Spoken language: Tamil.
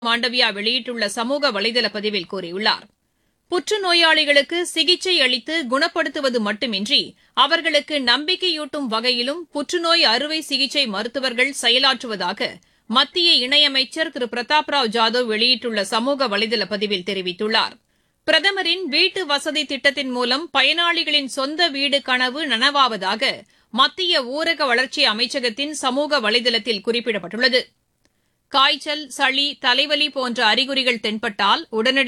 மாண்டவியா வெளியிட்டுள்ள சமூக வலைதள பதிவில் கூறியுள்ளார் புற்றுநோயாளிகளுக்கு சிகிச்சை அளித்து குணப்படுத்துவது மட்டுமின்றி அவர்களுக்கு நம்பிக்கையூட்டும் வகையிலும் புற்றுநோய் அறுவை சிகிச்சை மருத்துவர்கள் செயலாற்றுவதாக மத்திய இணையமைச்சர் திரு பிரதாப் ராவ் ஜாதவ் வெளியிட்டுள்ள சமூக வலைதள பதிவில் தெரிவித்துள்ளார் பிரதமரின் வீட்டு வசதி திட்டத்தின் மூலம் பயனாளிகளின் சொந்த வீடு கனவு நனவாவதாக மத்திய ஊரக வளர்ச்சி அமைச்சகத்தின் சமூக வலைதளத்தில் குறிப்பிடப்பட்டுள்ளது காய்ச்சல் சளி தலைவலி போன்ற அறிகுறிகள் தென்பட்டால் உடனடி